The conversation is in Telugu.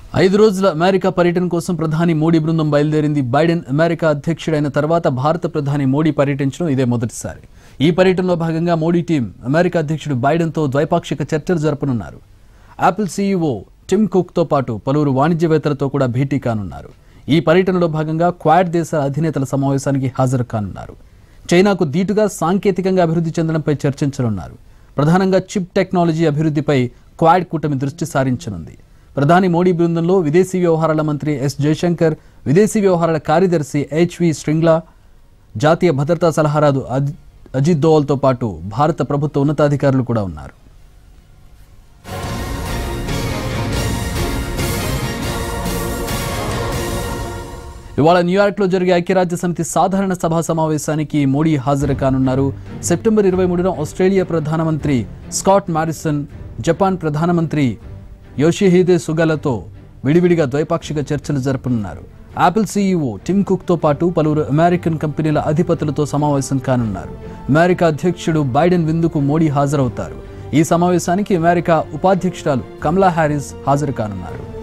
ఐదు రోజుల అమెరికా పర్యటన కోసం ప్రధాని మోడీ బృందం బయలుదేరింది బైడెన్ అమెరికా అధ్యక్షుడైన తర్వాత భారత ప్రధాని మోడీ పర్యటించడం ఇదే మొదటిసారి ఈ పర్యటనలో భాగంగా మోడీ టీం అమెరికా అధ్యక్షుడు బైడెన్తో ద్వైపాక్షిక చర్చలు జరపనున్నారు యాపిల్ సీఈఓ టిమ్ కుక్తో పాటు పలువురు వాణిజ్యవేత్తలతో కూడా భేటీ కానున్నారు ఈ పర్యటనలో భాగంగా క్వాడ్ దేశాల అధినేతల సమావేశానికి హాజరు కానున్నారు చైనాకు ధీటుగా సాంకేతికంగా అభివృద్ధి చెందడంపై చర్చించనున్నారు ప్రధానంగా చిప్ టెక్నాలజీ అభివృద్ధిపై క్వాడ్ కూటమి దృష్టి సారించనుంది ప్రధాని మోడీ బృందంలో విదేశీ వ్యవహారాల మంత్రి ఎస్ జయశంకర్ విదేశీ వ్యవహారాల కార్యదర్శి హెచ్వి శ్రింగ్లా జాతీయ భద్రతా సలహాదారు అజ్- అజిత్ దోవల్తో పాటు భారత ప్రభుత్వ ఉన్నతాధికారులు కూడా ఉన్నారు ఇవాళ న్యూయార్క్లో జరిగే ఐక్యరాజ్య సమితి సాధారణ సభా సమావేశానికి మోడీ హాజరు కానున్నారు సెప్టెంబర్ ఇరవై మూడున ఆస్ట్రేలియా ప్రధానమంత్రి స్కాట్ మారిసన్ జపాన్ ప్రధానమంత్రి యోషిహిదే సుగలతో విడివిడిగా ద్వైపాక్షిక చర్చలు జరపనున్నారు యాపిల్ సీఈఓ టిమ్ కుక్తో పాటు పలువురు అమెరికన్ కంపెనీల అధిపతులతో సమావేశం కానున్నారు అమెరికా అధ్యక్షుడు బైడెన్ విందుకు మోడీ హాజరవుతారు ఈ సమావేశానికి అమెరికా ఉపాధ్యక్షురాలు కమలా హ్యారిస్ హాజరు కానున్నారు